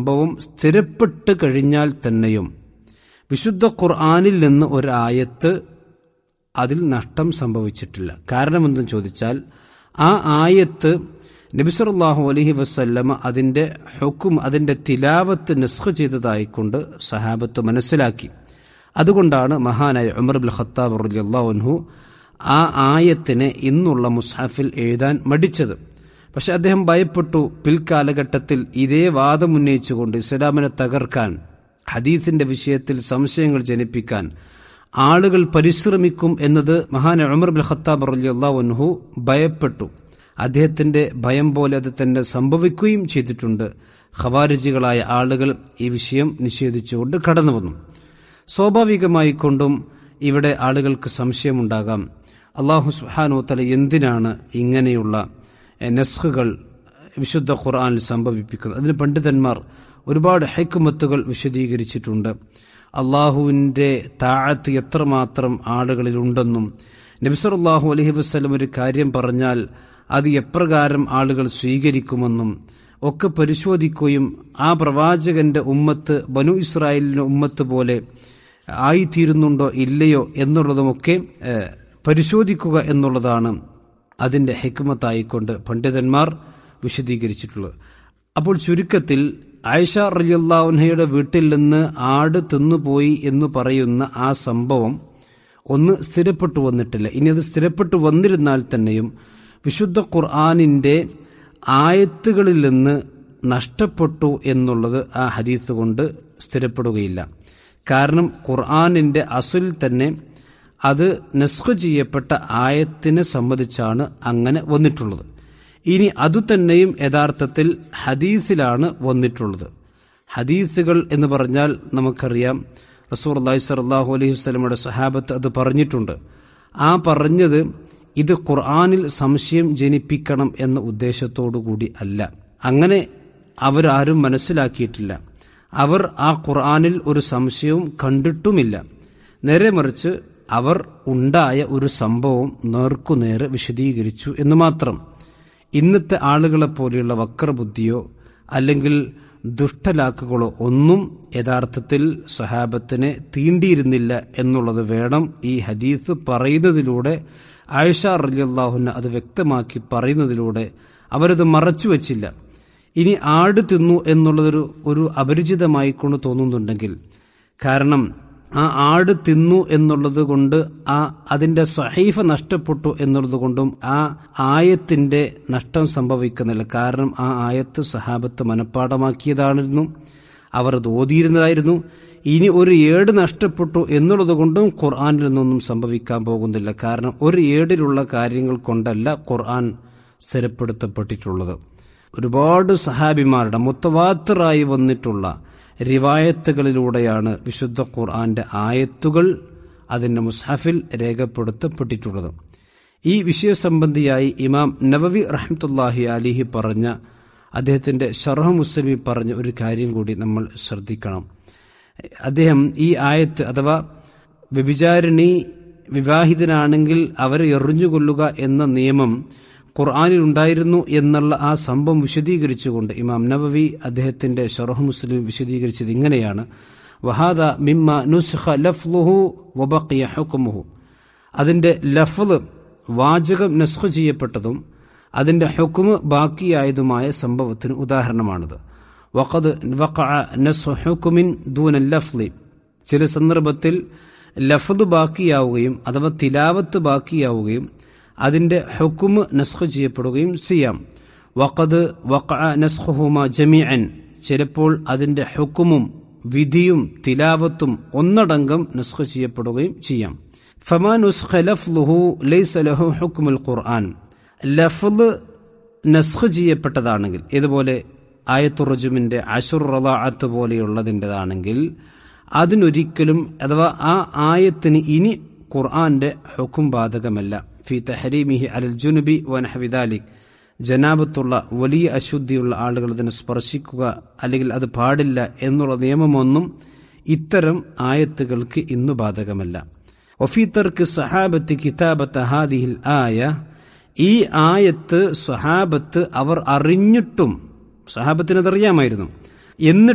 സംഭവം സ്ഥിരപ്പെട്ട് കഴിഞ്ഞാൽ തന്നെയും വിശുദ്ധ ഖുർആാനിൽ നിന്ന് ഒരായത്ത് അതിൽ നഷ്ടം സംഭവിച്ചിട്ടില്ല കാരണം എന്തെന്ന് ചോദിച്ചാൽ ആ ആയത്ത് നബിസറുല്ലാഹു അലഹി വസ്ല്ലമ അതിന്റെ ഹുക്കും അതിന്റെ തിലാവത്ത് നസ്ഖ് ചെയ്തതായിക്കൊണ്ട് സഹാബത്ത് മനസ്സിലാക്കി അതുകൊണ്ടാണ് മഹാനായ ഉമർ ബുൽ ഖത്താബ് റലിയല്ലാഹുൻഹു ആ ആയത്തിനെ ഇന്നുള്ള മുസ്ഹാഫിൽ എഴുതാൻ മടിച്ചത് പക്ഷെ അദ്ദേഹം ഭയപ്പെട്ടു പിൽക്കാലഘട്ടത്തിൽ ഇതേ വാദം ഉന്നയിച്ചുകൊണ്ട് ഇസ്ലാമിനെ തകർക്കാൻ ഹദീസിന്റെ വിഷയത്തിൽ സംശയങ്ങൾ ജനിപ്പിക്കാൻ ആളുകൾ പരിശ്രമിക്കും എന്നത് മഹാൻ ഉമർ ബിൻ ഖത്താബ് റലിയല്ലാഹുൻഹു ഭയപ്പെട്ടു അദ്ദേഹത്തിന്റെ ഭയം പോലെ അത് തന്നെ സംഭവിക്കുകയും ചെയ്തിട്ടുണ്ട് ഖവാരിജികളായ ആളുകൾ ഈ വിഷയം നിഷേധിച്ചുകൊണ്ട് കടന്നു വന്നു സ്വാഭാവികമായി കൊണ്ടും ഇവിടെ ആളുകൾക്ക് സംശയമുണ്ടാകാം അള്ളാഹു സുഹാനോത്തല എന്തിനാണ് ഇങ്ങനെയുള്ള നെസ്ഖുകൾ വിശുദ്ധ ഖുർആാനിൽ സംഭവിപ്പിക്കുന്നത് അതിന് പണ്ഡിതന്മാർ ഒരുപാട് ഹൈക്കുമത്തുകൾ വിശദീകരിച്ചിട്ടുണ്ട് അള്ളാഹുവിൻ്റെ താഴത്ത് എത്രമാത്രം ആളുകളിലുണ്ടെന്നും നബിസറുല്ലാഹു അലഹി വസ്ലം ഒരു കാര്യം പറഞ്ഞാൽ അത് എപ്രകാരം ആളുകൾ സ്വീകരിക്കുമെന്നും ഒക്കെ പരിശോധിക്കുകയും ആ പ്രവാചകന്റെ ഉമ്മത്ത് ബനു ഇസ്രായേലിന്റെ ഉമ്മത്ത് പോലെ ആയിത്തീരുന്നുണ്ടോ ഇല്ലയോ എന്നുള്ളതുമൊക്കെ പരിശോധിക്കുക എന്നുള്ളതാണ് അതിന്റെ ഹെക്മത്തായിക്കൊണ്ട് പണ്ഡിതന്മാർ വിശദീകരിച്ചിട്ടുള്ളത് അപ്പോൾ ചുരുക്കത്തിൽ ആയിഷ റലിയുല്ലാഹുനയുടെ വീട്ടിൽ നിന്ന് ആട് തിന്നുപോയി എന്ന് പറയുന്ന ആ സംഭവം ഒന്ന് സ്ഥിരപ്പെട്ടു വന്നിട്ടില്ല ഇനി അത് സ്ഥിരപ്പെട്ടു വന്നിരുന്നാൽ തന്നെയും വിശുദ്ധ ഖുർആാനിന്റെ ആയത്തുകളിൽ നിന്ന് നഷ്ടപ്പെട്ടു എന്നുള്ളത് ആ ഹദീസ് കൊണ്ട് സ്ഥിരപ്പെടുകയില്ല കാരണം ഖുർആാനിന്റെ അസുൽ തന്നെ അത് നസ്ഖ് ചെയ്യപ്പെട്ട ആയത്തിനെ സംബന്ധിച്ചാണ് അങ്ങനെ വന്നിട്ടുള്ളത് ഇനി അതുതന്നെയും യഥാർത്ഥത്തിൽ ഹദീസിലാണ് വന്നിട്ടുള്ളത് ഹദീസുകൾ എന്ന് പറഞ്ഞാൽ നമുക്കറിയാം റസൂർ അള്ളഹി സലാഹു അലൈഹി വസ്ലമയുടെ സഹാബത്ത് അത് പറഞ്ഞിട്ടുണ്ട് ആ പറഞ്ഞത് ഇത് ഖുർആാനിൽ സംശയം ജനിപ്പിക്കണം എന്ന ഉദ്ദേശത്തോടു കൂടി അല്ല അങ്ങനെ അവരാരും മനസ്സിലാക്കിയിട്ടില്ല അവർ ആ ഖുർആാനിൽ ഒരു സംശയവും കണ്ടിട്ടുമില്ല നേരെ മറിച്ച് അവർ ഉണ്ടായ ഒരു സംഭവം നേർക്കുനേരെ വിശദീകരിച്ചു എന്ന് മാത്രം ഇന്നത്തെ ആളുകളെ പോലെയുള്ള വക്രബുദ്ധിയോ അല്ലെങ്കിൽ ദുഷ്ടലാക്കുകളോ ഒന്നും യഥാർത്ഥത്തിൽ സഹാബത്തിനെ തീണ്ടിയിരുന്നില്ല എന്നുള്ളത് വേണം ഈ ഹദീസ് പറയുന്നതിലൂടെ ആയിഷ റലിയല്ലാഹുന അത് വ്യക്തമാക്കി പറയുന്നതിലൂടെ അവരത് മറച്ചു വച്ചില്ല ഇനി ആട് തിന്നു എന്നുള്ളതൊരു ഒരു അപരിചിതമായിക്കൊണ്ട് തോന്നുന്നുണ്ടെങ്കിൽ കാരണം ആ ആട് തിന്നു എന്നുള്ളത് കൊണ്ട് ആ അതിന്റെ സഹീഫ നഷ്ടപ്പെട്ടു എന്നുള്ളത് കൊണ്ടും ആ ആയത്തിന്റെ നഷ്ടം സംഭവിക്കുന്നില്ല കാരണം ആ ആയത്ത് സഹാബത്ത് മനഃപ്പാടമാക്കിയതായിരുന്നു അവർ അത് ഓതിയിരുന്നതായിരുന്നു ഇനി ഒരു ഏട് നഷ്ടപ്പെട്ടു എന്നുള്ളത് കൊണ്ടും ഖുർആാനിൽ നിന്നൊന്നും സംഭവിക്കാൻ പോകുന്നില്ല കാരണം ഒരു ഏടിലുള്ള കാര്യങ്ങൾ കൊണ്ടല്ല ഖുർആൻ സ്ഥിരപ്പെടുത്തപ്പെട്ടിട്ടുള്ളത് ഒരുപാട് സഹാബിമാരുടെ മുത്തവാത്തറായി വന്നിട്ടുള്ള റിവായത്തുകളിലൂടെയാണ് വിശുദ്ധ ഖുർആന്റെ ആയത്തുകൾ അതിന്റെ മുസ്ഹഫിൽ രേഖപ്പെടുത്തപ്പെട്ടിട്ടുള്ളത് ഈ വിഷയസംബന്ധിയായി ഇമാം നവവി റഹ്മത്തുല്ലാഹി അലിഹി പറഞ്ഞ അദ്ദേഹത്തിന്റെ ഷറഹ് മുസ്ലിമി പറഞ്ഞ ഒരു കാര്യം കൂടി നമ്മൾ ശ്രദ്ധിക്കണം അദ്ദേഹം ഈ ആയത്ത് അഥവാ വ്യഭിചാരിണി വിവാഹിതനാണെങ്കിൽ അവരെ എറിഞ്ഞുകൊല്ലുക എന്ന നിയമം ഖുർആാനിൽ ഉണ്ടായിരുന്നു എന്നുള്ള ആ സംഭവം വിശദീകരിച്ചുകൊണ്ട് ഇമാം നബവി അദ്ദേഹത്തിന്റെ ഷറഹ് മുസ്ലിം വിശദീകരിച്ചത് ഇങ്ങനെയാണ് വഹാദ മിമ്മ നുസ്ഖ ലഫ്ലുഹു വബഖിയ ഹുക്മുഹു അതിന്റെ ലഫ്ല് വാചകം നസ്ഖ് ചെയ്യപ്പെട്ടതും അതിന്റെ ഹുക്കുമ് ബാക്കിയായതുമായ സംഭവത്തിന് ഉദാഹരണമാണിത് വഖദ് വഖഅ നസ്ഖ് ഹുക്കുമിൻ ദൂന ലഫ്ലി ചില സന്ദർഭത്തിൽ ലഫ്ദ് ബാക്കിയാവുകയും അഥവാ തിലാവത്ത് ബാക്കിയാവുകയും അതിന്റെ ഹുക്കുമ് നസ്ഖ് ചെയ്യപ്പെടുകയും ചെയ്യാം വഖദ് വഖഅ നസ്ഖുഹുമ ജമീഅൻ ചിലപ്പോൾ അതിന്റെ ഹുക്കുമും വിധിയും തിലാവത്തും ഒന്നടങ്കം നസ്ഖ് ചെയ്യപ്പെടുകയും ചെയ്യാം ഫമാ നുസ്ഖ ലഫ്ലുഹു ലൈസ ലഹു ഹുക്മുൽ ഖുർആൻ ലഫ്ല് നസ്ഖ് ചെയ്യപ്പെട്ടതാണെങ്കിൽ ഇതുപോലെ ആയത്തുറജുമിന്റെ അഷുർ റലാഅത്ത് പോലെയുള്ളതിൻ്റെതാണെങ്കിൽ അതിനൊരിക്കലും അഥവാ ആ ആയത്തിന് ഇനി ഖുർആന്റെ ഹുക്കും ബാധകമല്ല ഫി തഹരീമിഹി അലൽ ജുനുബി വനഹവിദാലിക് ജനാപത്തുള്ള വലിയ അശുദ്ധിയുള്ള ആളുകൾ അതിനെ സ്പർശിക്കുക അല്ലെങ്കിൽ അത് പാടില്ല എന്നുള്ള നിയമമൊന്നും ഇത്തരം ആയത്തുകൾക്ക് ഇന്നു ബാധകമല്ല ഒഫീത്തർക്ക് സഹാബത്ത് കിതാബത്ത് ഹാദിഹിൽ ആയ ഈ ആയത്ത് സഹാബത്ത് അവർ അറിഞ്ഞിട്ടും സഹാബത്തിനതറിയാമായിരുന്നു എന്നിട്ട്